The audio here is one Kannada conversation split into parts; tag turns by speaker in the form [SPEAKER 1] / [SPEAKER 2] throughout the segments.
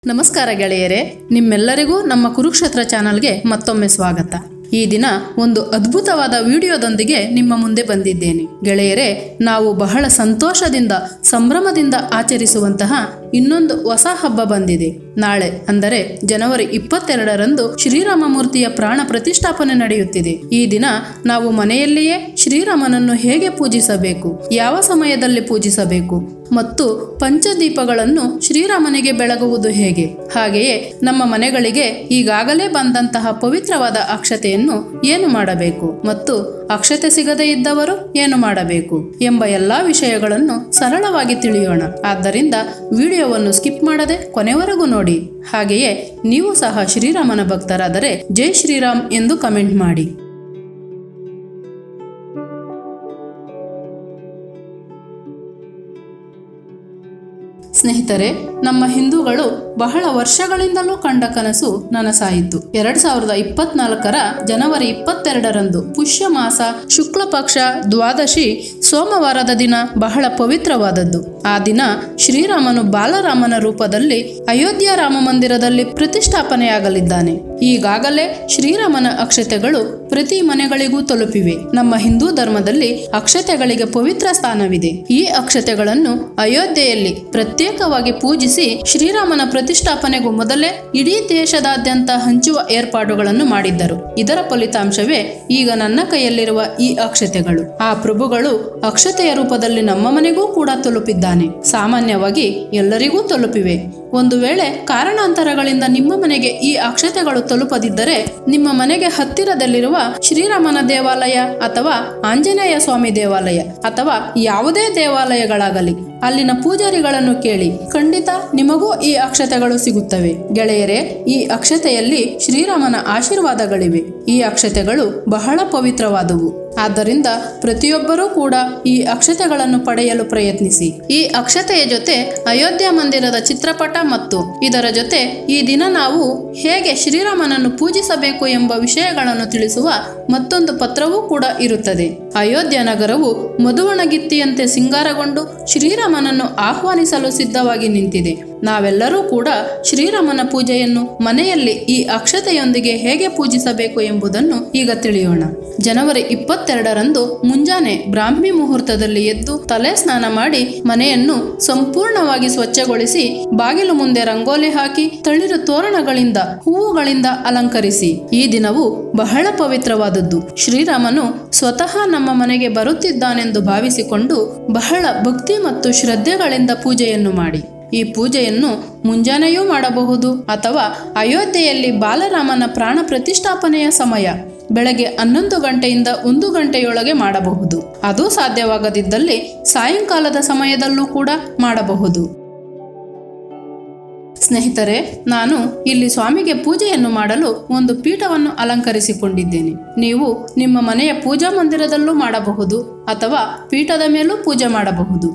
[SPEAKER 1] ನಮಸ್ಕಾರ ಗೆಳೆಯರೇ ನಿಮ್ಮೆಲ್ಲರಿಗೂ ನಮ್ಮ ಕುರುಕ್ಷೇತ್ರ ಚಾನಲ್ಗೆ ಮತ್ತೊಮ್ಮೆ ಸ್ವಾಗತ ಈ ದಿನ ಒಂದು ಅದ್ಭುತವಾದ ವಿಡಿಯೋದೊಂದಿಗೆ ನಿಮ್ಮ ಮುಂದೆ ಬಂದಿದ್ದೇನೆ ಗೆಳೆಯರೇ ನಾವು ಬಹಳ ಸಂತೋಷದಿಂದ ಸಂಭ್ರಮದಿಂದ ಆಚರಿಸುವಂತಹ ಇನ್ನೊಂದು ಹೊಸ ಹಬ್ಬ ಬಂದಿದೆ ನಾಳೆ ಅಂದರೆ ಜನವರಿ ಇಪ್ಪತ್ತೆರಡರಂದು ಶ್ರೀರಾಮಮೂರ್ತಿಯ ಪ್ರಾಣ ಪ್ರತಿಷ್ಠಾಪನೆ ನಡೆಯುತ್ತಿದೆ ಈ ದಿನ ನಾವು ಮನೆಯಲ್ಲಿಯೇ ಶ್ರೀರಾಮನನ್ನು ಹೇಗೆ ಪೂಜಿಸಬೇಕು ಯಾವ ಸಮಯದಲ್ಲಿ ಪೂಜಿಸಬೇಕು ಮತ್ತು ಪಂಚದೀಪಗಳನ್ನು ಶ್ರೀರಾಮನಿಗೆ ಬೆಳಗುವುದು ಹೇಗೆ ಹಾಗೆಯೇ ನಮ್ಮ ಮನೆಗಳಿಗೆ ಈಗಾಗಲೇ ಬಂದಂತಹ ಪವಿತ್ರವಾದ ಅಕ್ಷತೆಯನ್ನು ಏನು ಮಾಡಬೇಕು ಮತ್ತು ಅಕ್ಷತೆ ಸಿಗದೇ ಇದ್ದವರು ಏನು ಮಾಡಬೇಕು ಎಂಬ ಎಲ್ಲಾ ವಿಷಯಗಳನ್ನು ಸರಳವಾಗಿ ತಿಳಿಯೋಣ ಆದ್ದರಿಂದ ವಿಡಿಯೋವನ್ನು ಸ್ಕಿಪ್ ಮಾಡದೆ ಕೊನೆವರೆಗೂ ನೋಡಿ ಹಾಗೆಯೇ ನೀವು ಸಹ ಶ್ರೀರಾಮನ ಭಕ್ತರಾದರೆ ಜೈ ಶ್ರೀರಾಮ್ ಎಂದು ಕಮೆಂಟ್ ಮಾಡಿ ಸ್ನೇಹಿತರೆ ನಮ್ಮ ಹಿಂದೂಗಳು ಬಹಳ ವರ್ಷಗಳಿಂದಲೂ ಕಂಡ ಕನಸು ನನಸಾಯಿತು ಎರಡ್ ಸಾವಿರದ ಇಪ್ಪತ್ನಾಲ್ಕರ ಜನವರಿ ಇಪ್ಪತ್ತೆರಡರಂದು ಪುಷ್ಯ ಮಾಸ ಶುಕ್ಲ ಪಕ್ಷ ದ್ವಾದಶಿ ಸೋಮವಾರದ ದಿನ ಬಹಳ ಪವಿತ್ರವಾದದ್ದು ಆ ದಿನ ಶ್ರೀರಾಮನು ಬಾಲರಾಮನ ರೂಪದಲ್ಲಿ ಅಯೋಧ್ಯ ರಾಮ ಮಂದಿರದಲ್ಲಿ ಪ್ರತಿಷ್ಠಾಪನೆಯಾಗಲಿದ್ದಾನೆ ಈಗಾಗಲೇ ಶ್ರೀರಾಮನ ಅಕ್ಷತೆಗಳು ಪ್ರತಿ ಮನೆಗಳಿಗೂ ತಲುಪಿವೆ ನಮ್ಮ ಹಿಂದೂ ಧರ್ಮದಲ್ಲಿ ಅಕ್ಷತೆಗಳಿಗೆ ಪವಿತ್ರ ಸ್ಥಾನವಿದೆ ಈ ಅಕ್ಷತೆಗಳನ್ನು ಅಯೋಧ್ಯೆಯಲ್ಲಿ ಪ್ರತ್ಯೇಕವಾಗಿ ಪೂಜಿಸಿ ಶ್ರೀರಾಮನ ಪ್ರತಿಷ್ಠಾಪನೆಗೂ ಮೊದಲೇ ಇಡೀ ದೇಶದಾದ್ಯಂತ ಹಂಚುವ ಏರ್ಪಾಡುಗಳನ್ನು ಮಾಡಿದ್ದರು ಇದರ ಫಲಿತಾಂಶವೇ ಈಗ ನನ್ನ ಕೈಯಲ್ಲಿರುವ ಈ ಅಕ್ಷತೆಗಳು ಆ ಪ್ರಭುಗಳು ಅಕ್ಷತೆಯ ರೂಪದಲ್ಲಿ ನಮ್ಮ ಮನೆಗೂ ಕೂಡ ತಲುಪಿದ್ದಾನೆ ಸಾಮಾನ್ಯವಾಗಿ ಎಲ್ಲರಿಗೂ ತಲುಪಿವೆ ಒಂದು ವೇಳೆ ಕಾರಣಾಂತರಗಳಿಂದ ನಿಮ್ಮ ಮನೆಗೆ ಈ ಅಕ್ಷತೆಗಳು ತಲುಪದಿದ್ದರೆ ನಿಮ್ಮ ಮನೆಗೆ ಹತ್ತಿರದಲ್ಲಿರುವ ಶ್ರೀರಾಮನ ದೇವಾಲಯ ಅಥವಾ ಆಂಜನೇಯ ಸ್ವಾಮಿ ದೇವಾಲಯ ಅಥವಾ ಯಾವುದೇ ದೇವಾಲಯಗಳಾಗಲಿ ಅಲ್ಲಿನ ಪೂಜಾರಿಗಳನ್ನು ಕೇಳಿ ಖಂಡಿತ ನಿಮಗೂ ಈ ಅಕ್ಷತೆಗಳು ಸಿಗುತ್ತವೆ ಗೆಳೆಯರೇ ಈ ಅಕ್ಷತೆಯಲ್ಲಿ ಶ್ರೀರಾಮನ ಆಶೀರ್ವಾದಗಳಿವೆ ಈ ಅಕ್ಷತೆಗಳು ಬಹಳ ಪವಿತ್ರವಾದವು ಆದ್ದರಿಂದ ಪ್ರತಿಯೊಬ್ಬರೂ ಕೂಡ ಈ ಅಕ್ಷತೆಗಳನ್ನು ಪಡೆಯಲು ಪ್ರಯತ್ನಿಸಿ ಈ ಅಕ್ಷತೆಯ ಜೊತೆ ಅಯೋಧ್ಯ ಮಂದಿರದ ಚಿತ್ರಪಟ ಮತ್ತು ಇದರ ಜೊತೆ ಈ ದಿನ ನಾವು ಹೇಗೆ ಶ್ರೀರಾಮನನ್ನು ಪೂಜಿಸಬೇಕು ಎಂಬ ವಿಷಯಗಳನ್ನು ತಿಳಿಸುವ ಮತ್ತೊಂದು ಪತ್ರವೂ ಕೂಡ ಇರುತ್ತದೆ ಅಯೋಧ್ಯ ನಗರವು ಮಧುವಣಗಿತ್ತಿಯಂತೆ ಸಿಂಗಾರಗೊಂಡು ಶ್ರೀರಾಮನನ್ನು ಆಹ್ವಾನಿಸಲು ಸಿದ್ಧವಾಗಿ ನಿಂತಿದೆ ನಾವೆಲ್ಲರೂ ಕೂಡ ಶ್ರೀರಾಮನ ಪೂಜೆಯನ್ನು ಮನೆಯಲ್ಲಿ ಈ ಅಕ್ಷತೆಯೊಂದಿಗೆ ಹೇಗೆ ಪೂಜಿಸಬೇಕು ಎಂಬುದನ್ನು ಈಗ ತಿಳಿಯೋಣ ಜನವರಿ ಇಪ್ಪತ್ತೆರಡರಂದು ಮುಂಜಾನೆ ಬ್ರಾಹ್ಮಿ ಮುಹೂರ್ತದಲ್ಲಿ ಎದ್ದು ತಲೆ ಸ್ನಾನ ಮಾಡಿ ಮನೆಯನ್ನು ಸಂಪೂರ್ಣವಾಗಿ ಸ್ವಚ್ಛಗೊಳಿಸಿ ಬಾಗಿಲು ಮುಂದೆ ರಂಗೋಲಿ ಹಾಕಿ ತಳಿರು ತೋರಣಗಳಿಂದ ಹೂವುಗಳಿಂದ ಅಲಂಕರಿಸಿ ಈ ದಿನವು ಬಹಳ ಪವಿತ್ರವಾದದ್ದು ಶ್ರೀರಾಮನು ಸ್ವತಃ ನಮ್ಮ ಮನೆಗೆ ಬರುತ್ತಿದ್ದಾನೆಂದು ಭಾವಿಸಿಕೊಂಡು ಬಹಳ ಭಕ್ತಿ ಮತ್ತು ಶ್ರದ್ಧೆಗಳಿಂದ ಪೂಜೆಯನ್ನು ಮಾಡಿ ಈ ಪೂಜೆಯನ್ನು ಮುಂಜಾನೆಯೂ ಮಾಡಬಹುದು ಅಥವಾ ಅಯೋಧ್ಯೆಯಲ್ಲಿ ಬಾಲರಾಮನ ಪ್ರಾಣ ಪ್ರತಿಷ್ಠಾಪನೆಯ ಸಮಯ ಬೆಳಗ್ಗೆ ಹನ್ನೊಂದು ಗಂಟೆಯಿಂದ ಒಂದು ಗಂಟೆಯೊಳಗೆ ಮಾಡಬಹುದು ಅದು ಸಾಧ್ಯವಾಗದಿದ್ದಲ್ಲಿ ಸಾಯಂಕಾಲದ ಸಮಯದಲ್ಲೂ ಕೂಡ ಮಾಡಬಹುದು ಸ್ನೇಹಿತರೆ ನಾನು ಇಲ್ಲಿ ಸ್ವಾಮಿಗೆ ಪೂಜೆಯನ್ನು ಮಾಡಲು ಒಂದು ಪೀಠವನ್ನು ಅಲಂಕರಿಸಿಕೊಂಡಿದ್ದೇನೆ ನೀವು ನಿಮ್ಮ ಮನೆಯ ಪೂಜಾ ಮಂದಿರದಲ್ಲೂ ಮಾಡಬಹುದು ಅಥವಾ ಪೀಠದ ಮೇಲೂ ಪೂಜೆ ಮಾಡಬಹುದು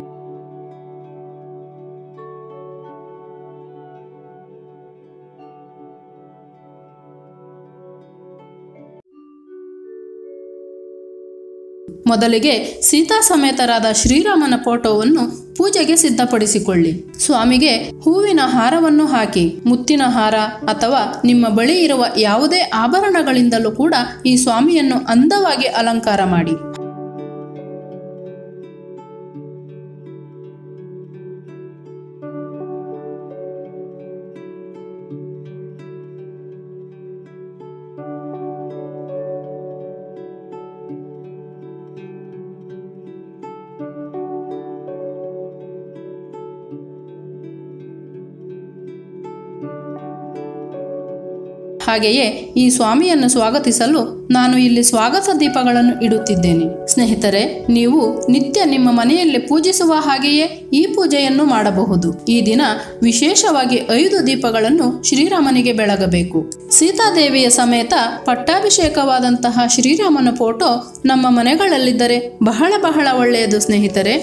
[SPEAKER 1] ಮೊದಲಿಗೆ ಸೀತಾ ಸಮೇತರಾದ ಶ್ರೀರಾಮನ ಫೋಟೋವನ್ನು ಪೂಜೆಗೆ ಸಿದ್ಧಪಡಿಸಿಕೊಳ್ಳಿ ಸ್ವಾಮಿಗೆ ಹೂವಿನ ಹಾರವನ್ನು ಹಾಕಿ ಮುತ್ತಿನ ಹಾರ ಅಥವಾ ನಿಮ್ಮ ಬಳಿ ಇರುವ ಯಾವುದೇ ಆಭರಣಗಳಿಂದಲೂ ಕೂಡ ಈ ಸ್ವಾಮಿಯನ್ನು ಅಂದವಾಗಿ ಅಲಂಕಾರ ಮಾಡಿ ಹಾಗೆಯೇ ಈ ಸ್ವಾಮಿಯನ್ನು ಸ್ವಾಗತಿಸಲು ನಾನು ಇಲ್ಲಿ ಸ್ವಾಗತ ದೀಪಗಳನ್ನು ಇಡುತ್ತಿದ್ದೇನೆ ಸ್ನೇಹಿತರೆ ನೀವು ನಿತ್ಯ ನಿಮ್ಮ ಮನೆಯಲ್ಲಿ ಪೂಜಿಸುವ ಹಾಗೆಯೇ ಈ ಪೂಜೆಯನ್ನು ಮಾಡಬಹುದು ಈ ದಿನ ವಿಶೇಷವಾಗಿ ಐದು ದೀಪಗಳನ್ನು ಶ್ರೀರಾಮನಿಗೆ ಬೆಳಗಬೇಕು ಸೀತಾದೇವಿಯ ಸಮೇತ ಪಟ್ಟಾಭಿಷೇಕವಾದಂತಹ ಶ್ರೀರಾಮನ ಫೋಟೋ ನಮ್ಮ ಮನೆಗಳಲ್ಲಿದ್ದರೆ ಬಹಳ ಬಹಳ ಒಳ್ಳೆಯದು ಸ್ನೇಹಿತರೆ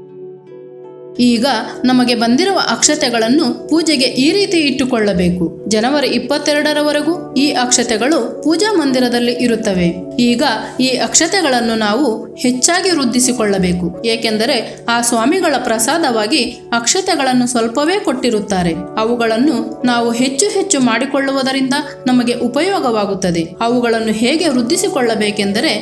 [SPEAKER 1] ಈಗ ನಮಗೆ ಬಂದಿರುವ ಅಕ್ಷತೆಗಳನ್ನು ಪೂಜೆಗೆ ಈ ರೀತಿ ಇಟ್ಟುಕೊಳ್ಳಬೇಕು ಜನವರಿ ಇಪ್ಪತ್ತೆರಡರವರೆಗೂ ಈ ಅಕ್ಷತೆಗಳು ಪೂಜಾ ಮಂದಿರದಲ್ಲಿ ಇರುತ್ತವೆ ಈಗ ಈ ಅಕ್ಷತೆಗಳನ್ನು ನಾವು ಹೆಚ್ಚಾಗಿ ವೃದ್ಧಿಸಿಕೊಳ್ಳಬೇಕು ಏಕೆಂದರೆ ಆ ಸ್ವಾಮಿಗಳ ಪ್ರಸಾದವಾಗಿ ಅಕ್ಷತೆಗಳನ್ನು ಸ್ವಲ್ಪವೇ ಕೊಟ್ಟಿರುತ್ತಾರೆ ಅವುಗಳನ್ನು ನಾವು ಹೆಚ್ಚು ಹೆಚ್ಚು ಮಾಡಿಕೊಳ್ಳುವುದರಿಂದ ನಮಗೆ ಉಪಯೋಗವಾಗುತ್ತದೆ ಅವುಗಳನ್ನು ಹೇಗೆ ವೃದ್ಧಿಸಿಕೊಳ್ಳಬೇಕೆಂದರೆ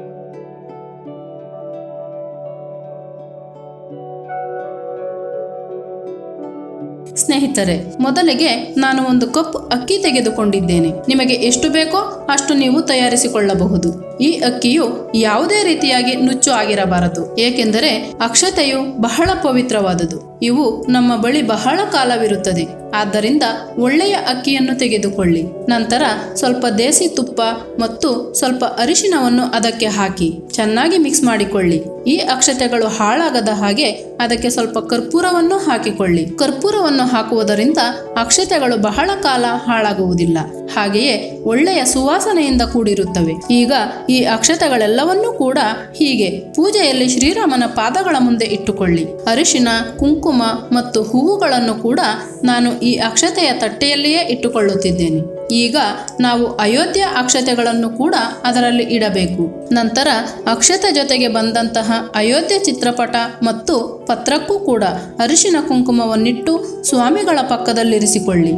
[SPEAKER 1] ಸ್ನೇಹಿತರೆ ಮೊದಲಿಗೆ ನಾನು ಒಂದು ಕಪ್ ಅಕ್ಕಿ ತೆಗೆದುಕೊಂಡಿದ್ದೇನೆ ನಿಮಗೆ ಎಷ್ಟು ಬೇಕೋ ಅಷ್ಟು ನೀವು ತಯಾರಿಸಿಕೊಳ್ಳಬಹುದು ಈ ಅಕ್ಕಿಯು ಯಾವುದೇ ರೀತಿಯಾಗಿ ನುಚ್ಚು ಆಗಿರಬಾರದು ಏಕೆಂದರೆ ಅಕ್ಷತೆಯು ಬಹಳ ಪವಿತ್ರವಾದುದು ಇವು ನಮ್ಮ ಬಳಿ ಬಹಳ ಕಾಲವಿರುತ್ತದೆ ಆದ್ದರಿಂದ ಒಳ್ಳೆಯ ಅಕ್ಕಿಯನ್ನು ತೆಗೆದುಕೊಳ್ಳಿ ನಂತರ ಸ್ವಲ್ಪ ದೇಸಿ ತುಪ್ಪ ಮತ್ತು ಸ್ವಲ್ಪ ಅರಿಶಿನವನ್ನು ಅದಕ್ಕೆ ಹಾಕಿ ಚೆನ್ನಾಗಿ ಮಿಕ್ಸ್ ಮಾಡಿಕೊಳ್ಳಿ ಈ ಅಕ್ಷತೆಗಳು ಹಾಳಾಗದ ಹಾಗೆ ಅದಕ್ಕೆ ಸ್ವಲ್ಪ ಕರ್ಪೂರವನ್ನು ಹಾಕಿಕೊಳ್ಳಿ ಕರ್ಪೂರವನ್ನು ಹಾಕುವುದರಿಂದ ಅಕ್ಷತೆಗಳು ಬಹಳ ಕಾಲ ಹಾಳಾಗುವುದಿಲ್ಲ ಹಾಗೆಯೇ ಒಳ್ಳೆಯ ಸುವಾಸನೆಯಿಂದ ಕೂಡಿರುತ್ತವೆ ಈಗ ಈ ಅಕ್ಷತೆಗಳೆಲ್ಲವನ್ನೂ ಕೂಡ ಹೀಗೆ ಪೂಜೆಯಲ್ಲಿ ಶ್ರೀರಾಮನ ಪಾದಗಳ ಮುಂದೆ ಇಟ್ಟುಕೊಳ್ಳಿ ಅರಿಶಿನ ಕುಂಕುಮ ಮತ್ತು ಹೂವುಗಳನ್ನು ಕೂಡ ನಾನು ಈ ಅಕ್ಷತೆಯ ತಟ್ಟೆಯಲ್ಲಿಯೇ ಇಟ್ಟುಕೊಳ್ಳುತ್ತಿದ್ದೇನೆ ಈಗ ನಾವು ಅಯೋಧ್ಯ ಅಕ್ಷತೆಗಳನ್ನು ಕೂಡ ಅದರಲ್ಲಿ ಇಡಬೇಕು ನಂತರ ಅಕ್ಷತೆ ಜೊತೆಗೆ ಬಂದಂತಹ ಅಯೋಧ್ಯೆ ಚಿತ್ರಪಟ ಮತ್ತು ಪತ್ರಕ್ಕೂ ಕೂಡ ಅರಿಶಿನ ಕುಂಕುಮವನ್ನಿಟ್ಟು ಸ್ವಾಮಿಗಳ ಪಕ್ಕದಲ್ಲಿರಿಸಿಕೊಳ್ಳಿ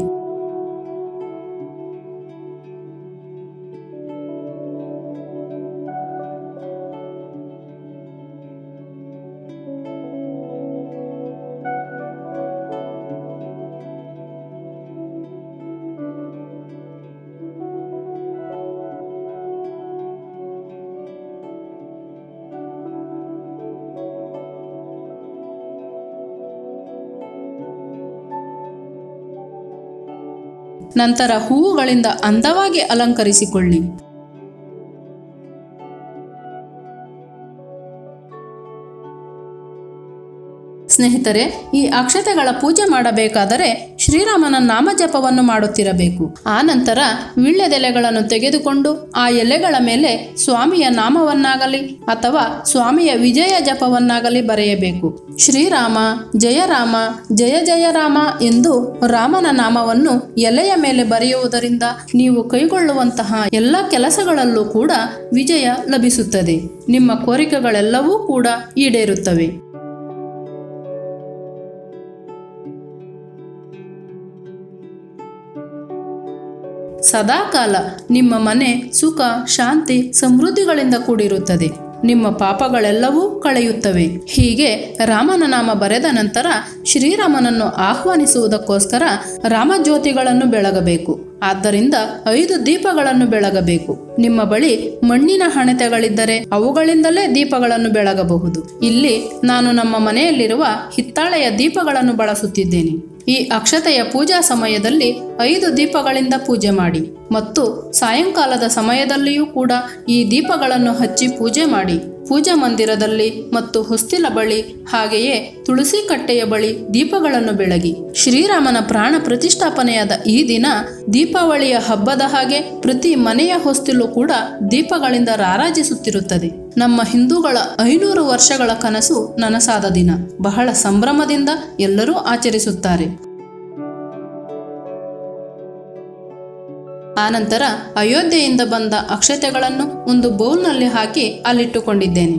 [SPEAKER 1] ನಂತರ ಹೂವುಗಳಿಂದ ಅಂದವಾಗಿ ಅಲಂಕರಿಸಿಕೊಳ್ಳಿ ಸ್ನೇಹಿತರೆ ಈ ಅಕ್ಷತೆಗಳ ಪೂಜೆ ಮಾಡಬೇಕಾದರೆ ಶ್ರೀರಾಮನ ನಾಮಜಪವನ್ನು ಮಾಡುತ್ತಿರಬೇಕು ಆ ನಂತರ ವೀಳ್ಯದೆಲೆಗಳನ್ನು ತೆಗೆದುಕೊಂಡು ಆ ಎಲೆಗಳ ಮೇಲೆ ಸ್ವಾಮಿಯ ನಾಮವನ್ನಾಗಲಿ ಅಥವಾ ಸ್ವಾಮಿಯ ವಿಜಯ ಜಪವನ್ನಾಗಲಿ ಬರೆಯಬೇಕು ಶ್ರೀರಾಮ ಜಯರಾಮ ಜಯ ಜಯ ರಾಮ ಎಂದು ರಾಮನ ನಾಮವನ್ನು ಎಲೆಯ ಮೇಲೆ ಬರೆಯುವುದರಿಂದ ನೀವು ಕೈಗೊಳ್ಳುವಂತಹ ಎಲ್ಲ ಕೆಲಸಗಳಲ್ಲೂ ಕೂಡ ವಿಜಯ ಲಭಿಸುತ್ತದೆ ನಿಮ್ಮ ಕೋರಿಕೆಗಳೆಲ್ಲವೂ ಕೂಡ ಈಡೇರುತ್ತವೆ ಸದಾಕಾಲ ನಿಮ್ಮ ಮನೆ ಸುಖ ಶಾಂತಿ ಸಮೃದ್ಧಿಗಳಿಂದ ಕೂಡಿರುತ್ತದೆ ನಿಮ್ಮ ಪಾಪಗಳೆಲ್ಲವೂ ಕಳೆಯುತ್ತವೆ ಹೀಗೆ ರಾಮನ ನಾಮ ಬರೆದ ನಂತರ ಶ್ರೀರಾಮನನ್ನು ಆಹ್ವಾನಿಸುವುದಕ್ಕೋಸ್ಕರ ರಾಮಜ್ಯೋತಿಗಳನ್ನು ಬೆಳಗಬೇಕು ಆದ್ದರಿಂದ ಐದು ದೀಪಗಳನ್ನು ಬೆಳಗಬೇಕು ನಿಮ್ಮ ಬಳಿ ಮಣ್ಣಿನ ಹಣತೆಗಳಿದ್ದರೆ ಅವುಗಳಿಂದಲೇ ದೀಪಗಳನ್ನು ಬೆಳಗಬಹುದು ಇಲ್ಲಿ ನಾನು ನಮ್ಮ ಮನೆಯಲ್ಲಿರುವ ಹಿತ್ತಾಳೆಯ ದೀಪಗಳನ್ನು ಬಳಸುತ್ತಿದ್ದೇನೆ ಈ ಅಕ್ಷತೆಯ ಪೂಜಾ ಸಮಯದಲ್ಲಿ ಐದು ದೀಪಗಳಿಂದ ಪೂಜೆ ಮಾಡಿ ಮತ್ತು ಸಾಯಂಕಾಲದ ಸಮಯದಲ್ಲಿಯೂ ಕೂಡ ಈ ದೀಪಗಳನ್ನು ಹಚ್ಚಿ ಪೂಜೆ ಮಾಡಿ ಪೂಜಾ ಮಂದಿರದಲ್ಲಿ ಮತ್ತು ಹೊಸ್ತಿಲ ಬಳಿ ಹಾಗೆಯೇ ತುಳಸಿ ಕಟ್ಟೆಯ ಬಳಿ ದೀಪಗಳನ್ನು ಬೆಳಗಿ ಶ್ರೀರಾಮನ ಪ್ರಾಣ ಪ್ರತಿಷ್ಠಾಪನೆಯಾದ ಈ ದಿನ ದೀಪಾವಳಿಯ ಹಬ್ಬದ ಹಾಗೆ ಪ್ರತಿ ಮನೆಯ ಹೊಸ್ತಿಲು ಕೂಡ ದೀಪಗಳಿಂದ ರಾರಾಜಿಸುತ್ತಿರುತ್ತದೆ ನಮ್ಮ ಹಿಂದೂಗಳ ಐನೂರು ವರ್ಷಗಳ ಕನಸು ನನಸಾದ ದಿನ ಬಹಳ ಸಂಭ್ರಮದಿಂದ ಎಲ್ಲರೂ ಆಚರಿಸುತ್ತಾರೆ ಆನಂತರ ಅಯೋಧ್ಯೆಯಿಂದ ಬಂದ ಅಕ್ಷತೆಗಳನ್ನು ಒಂದು ಬೌಲ್ನಲ್ಲಿ ಹಾಕಿ ಅಲ್ಲಿಟ್ಟುಕೊಂಡಿದ್ದೇನೆ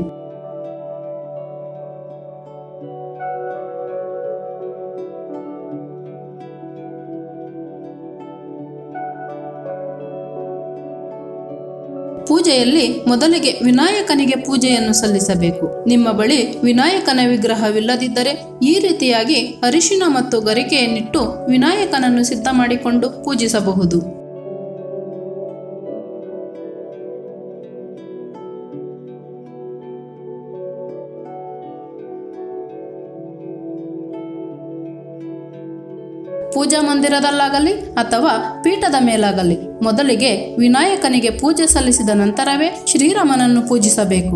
[SPEAKER 1] ಪೂಜೆಯಲ್ಲಿ ಮೊದಲಿಗೆ ವಿನಾಯಕನಿಗೆ ಪೂಜೆಯನ್ನು ಸಲ್ಲಿಸಬೇಕು ನಿಮ್ಮ ಬಳಿ ವಿನಾಯಕನ ವಿಗ್ರಹವಿಲ್ಲದಿದ್ದರೆ ಈ ರೀತಿಯಾಗಿ ಅರಿಶಿನ ಮತ್ತು ಗರಿಕೆಯನ್ನಿಟ್ಟು ವಿನಾಯಕನನ್ನು ಸಿದ್ಧ ಮಾಡಿಕೊಂಡು ಪೂಜಿಸಬಹುದು ಪೂಜಾ ಮಂದಿರದಲ್ಲಾಗಲಿ ಅಥವಾ ಪೀಠದ ಮೇಲಾಗಲಿ ಮೊದಲಿಗೆ ವಿನಾಯಕನಿಗೆ ಪೂಜೆ ಸಲ್ಲಿಸಿದ ನಂತರವೇ ಶ್ರೀರಾಮನನ್ನು ಪೂಜಿಸಬೇಕು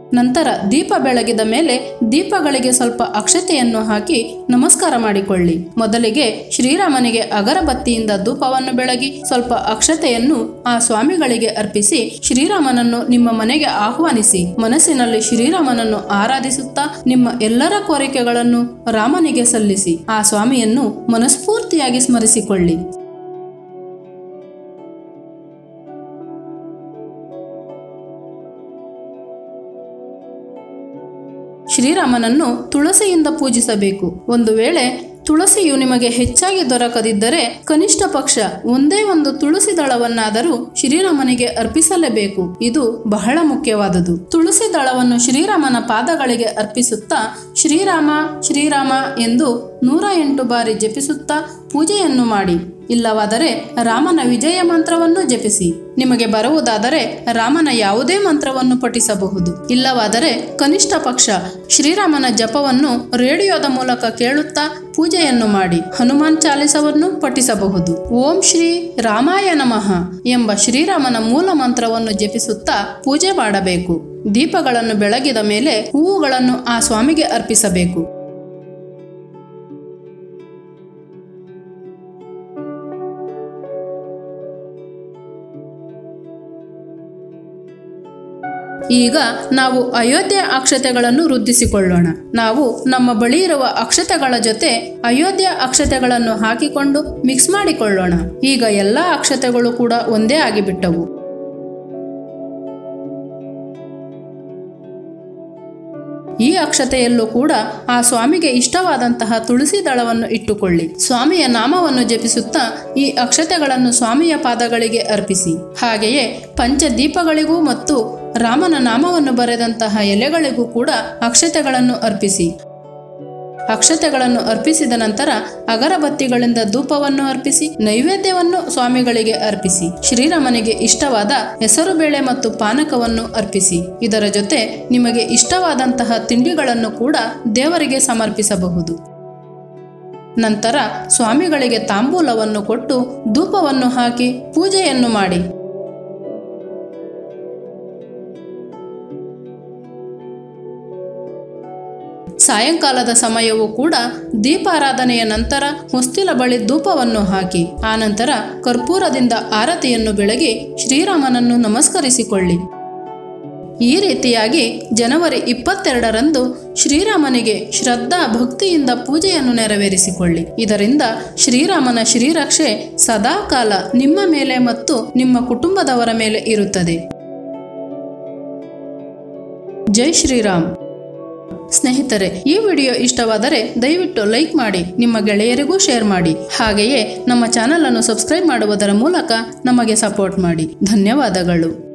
[SPEAKER 1] ನಂತರ ದೀಪ ಬೆಳಗಿದ ಮೇಲೆ ದೀಪಗಳಿಗೆ ಸ್ವಲ್ಪ ಅಕ್ಷತೆಯನ್ನು ಹಾಕಿ ನಮಸ್ಕಾರ ಮಾಡಿಕೊಳ್ಳಿ ಮೊದಲಿಗೆ ಶ್ರೀರಾಮನಿಗೆ ಅಗರಬತ್ತಿಯಿಂದ ಧೂಪವನ್ನು ಬೆಳಗಿ ಸ್ವಲ್ಪ ಅಕ್ಷತೆಯನ್ನು ಆ ಸ್ವಾಮಿಗಳಿಗೆ ಅರ್ಪಿಸಿ ಶ್ರೀರಾಮನನ್ನು ನಿಮ್ಮ ಮನೆಗೆ ಆಹ್ವಾನಿಸಿ ಮನಸ್ಸಿನಲ್ಲಿ ಶ್ರೀರಾಮನನ್ನು ಆರಾಧಿಸುತ್ತಾ ನಿಮ್ಮ ಎಲ್ಲರ ಕೋರಿಕೆಗಳನ್ನು ರಾಮನಿಗೆ ಸಲ್ಲಿಸಿ ಆ ಸ್ವಾಮಿಯನ್ನು ಮನಸ್ಫೂರ್ತಿಯಾಗಿ ಸ್ಮರಿಸಿಕೊಳ್ಳಿ ಶ್ರೀರಾಮನನ್ನು ತುಳಸಿಯಿಂದ ಪೂಜಿಸಬೇಕು ಒಂದು ವೇಳೆ ತುಳಸಿಯು ನಿಮಗೆ ಹೆಚ್ಚಾಗಿ ದೊರಕದಿದ್ದರೆ ಕನಿಷ್ಠ ಪಕ್ಷ ಒಂದೇ ಒಂದು ತುಳಸಿ ದಳವನ್ನಾದರೂ ಶ್ರೀರಾಮನಿಗೆ ಅರ್ಪಿಸಲೇಬೇಕು ಇದು ಬಹಳ ಮುಖ್ಯವಾದುದು ತುಳಸಿ ದಳವನ್ನು ಶ್ರೀರಾಮನ ಪಾದಗಳಿಗೆ ಅರ್ಪಿಸುತ್ತಾ ಶ್ರೀರಾಮ ಶ್ರೀರಾಮ ಎಂದು ನೂರ ಎಂಟು ಬಾರಿ ಜಪಿಸುತ್ತಾ ಪೂಜೆಯನ್ನು ಮಾಡಿ ಇಲ್ಲವಾದರೆ ರಾಮನ ವಿಜಯ ಮಂತ್ರವನ್ನು ಜಪಿಸಿ ನಿಮಗೆ ಬರುವುದಾದರೆ ರಾಮನ ಯಾವುದೇ ಮಂತ್ರವನ್ನು ಪಠಿಸಬಹುದು ಇಲ್ಲವಾದರೆ ಕನಿಷ್ಠ ಪಕ್ಷ ಶ್ರೀರಾಮನ ಜಪವನ್ನು ರೇಡಿಯೋದ ಮೂಲಕ ಕೇಳುತ್ತಾ ಪೂಜೆಯನ್ನು ಮಾಡಿ ಹನುಮಾನ್ ಚಾಲಿಸವನ್ನು ಪಠಿಸಬಹುದು ಓಂ ಶ್ರೀ ರಾಮಾಯ ನಮಃ ಎಂಬ ಶ್ರೀರಾಮನ ಮೂಲ ಮಂತ್ರವನ್ನು ಜಪಿಸುತ್ತಾ ಪೂಜೆ ಮಾಡಬೇಕು ದೀಪಗಳನ್ನು ಬೆಳಗಿದ ಮೇಲೆ ಹೂವುಗಳನ್ನು ಆ ಸ್ವಾಮಿಗೆ ಅರ್ಪಿಸಬೇಕು ಈಗ ನಾವು ಅಯೋಧ್ಯೆ ಅಕ್ಷತೆಗಳನ್ನು ವೃದ್ಧಿಸಿಕೊಳ್ಳೋಣ ನಾವು ನಮ್ಮ ಬಳಿ ಇರುವ ಅಕ್ಷತೆಗಳ ಜೊತೆ ಅಯೋಧ್ಯೆ ಅಕ್ಷತೆಗಳನ್ನು ಹಾಕಿಕೊಂಡು ಮಿಕ್ಸ್ ಮಾಡಿಕೊಳ್ಳೋಣ ಈಗ ಎಲ್ಲ ಅಕ್ಷತೆಗಳು ಕೂಡ ಒಂದೇ ಆಗಿಬಿಟ್ಟವು ಈ ಅಕ್ಷತೆಯಲ್ಲೂ ಕೂಡ ಆ ಸ್ವಾಮಿಗೆ ಇಷ್ಟವಾದಂತಹ ತುಳಸಿ ದಳವನ್ನು ಇಟ್ಟುಕೊಳ್ಳಿ ಸ್ವಾಮಿಯ ನಾಮವನ್ನು ಜಪಿಸುತ್ತಾ ಈ ಅಕ್ಷತೆಗಳನ್ನು ಸ್ವಾಮಿಯ ಪಾದಗಳಿಗೆ ಅರ್ಪಿಸಿ ಹಾಗೆಯೇ ಪಂಚದೀಪಗಳಿಗೂ ಮತ್ತು ರಾಮನ ನಾಮವನ್ನು ಬರೆದಂತಹ ಎಲೆಗಳಿಗೂ ಕೂಡ ಅಕ್ಷತೆಗಳನ್ನು ಅರ್ಪಿಸಿ ಅಕ್ಷತೆಗಳನ್ನು ಅರ್ಪಿಸಿದ ನಂತರ ಅಗರಬತ್ತಿಗಳಿಂದ ಧೂಪವನ್ನು ಅರ್ಪಿಸಿ ನೈವೇದ್ಯವನ್ನು ಸ್ವಾಮಿಗಳಿಗೆ ಅರ್ಪಿಸಿ ಶ್ರೀರಾಮನಿಗೆ ಇಷ್ಟವಾದ ಹೆಸರುಬೇಳೆ ಮತ್ತು ಪಾನಕವನ್ನು ಅರ್ಪಿಸಿ ಇದರ ಜೊತೆ ನಿಮಗೆ ಇಷ್ಟವಾದಂತಹ ತಿಂಡಿಗಳನ್ನು ಕೂಡ ದೇವರಿಗೆ ಸಮರ್ಪಿಸಬಹುದು ನಂತರ ಸ್ವಾಮಿಗಳಿಗೆ ತಾಂಬೂಲವನ್ನು ಕೊಟ್ಟು ಧೂಪವನ್ನು ಹಾಕಿ ಪೂಜೆಯನ್ನು ಮಾಡಿ ಸಾಯಂಕಾಲದ ಸಮಯವೂ ಕೂಡ ದೀಪಾರಾಧನೆಯ ನಂತರ ಹೊಸ್ತಿಲ ಬಳಿ ಧೂಪವನ್ನು ಹಾಕಿ ಆನಂತರ ಕರ್ಪೂರದಿಂದ ಆರತಿಯನ್ನು ಬೆಳಗಿ ಶ್ರೀರಾಮನನ್ನು ನಮಸ್ಕರಿಸಿಕೊಳ್ಳಿ ಈ ರೀತಿಯಾಗಿ ಜನವರಿ ಇಪ್ಪತ್ತೆರಡರಂದು ಶ್ರೀರಾಮನಿಗೆ ಶ್ರದ್ಧಾ ಭಕ್ತಿಯಿಂದ ಪೂಜೆಯನ್ನು ನೆರವೇರಿಸಿಕೊಳ್ಳಿ ಇದರಿಂದ ಶ್ರೀರಾಮನ ಶ್ರೀರಕ್ಷೆ ಸದಾಕಾಲ ನಿಮ್ಮ ಮೇಲೆ ಮತ್ತು ನಿಮ್ಮ ಕುಟುಂಬದವರ ಮೇಲೆ ಇರುತ್ತದೆ ಜೈ ಶ್ರೀರಾಮ್ ಸ್ನೇಹಿತರೆ ಈ ವಿಡಿಯೋ ಇಷ್ಟವಾದರೆ ದಯವಿಟ್ಟು ಲೈಕ್ ಮಾಡಿ ನಿಮ್ಮ ಗೆಳೆಯರಿಗೂ ಶೇರ್ ಮಾಡಿ ಹಾಗೆಯೇ ನಮ್ಮ ಚಾನಲ್ ಅನ್ನು ಸಬ್ಸ್ಕ್ರೈಬ್ ಮಾಡುವುದರ ಮೂಲಕ ನಮಗೆ ಸಪೋರ್ಟ್ ಮಾಡಿ ಧನ್ಯವಾದಗಳು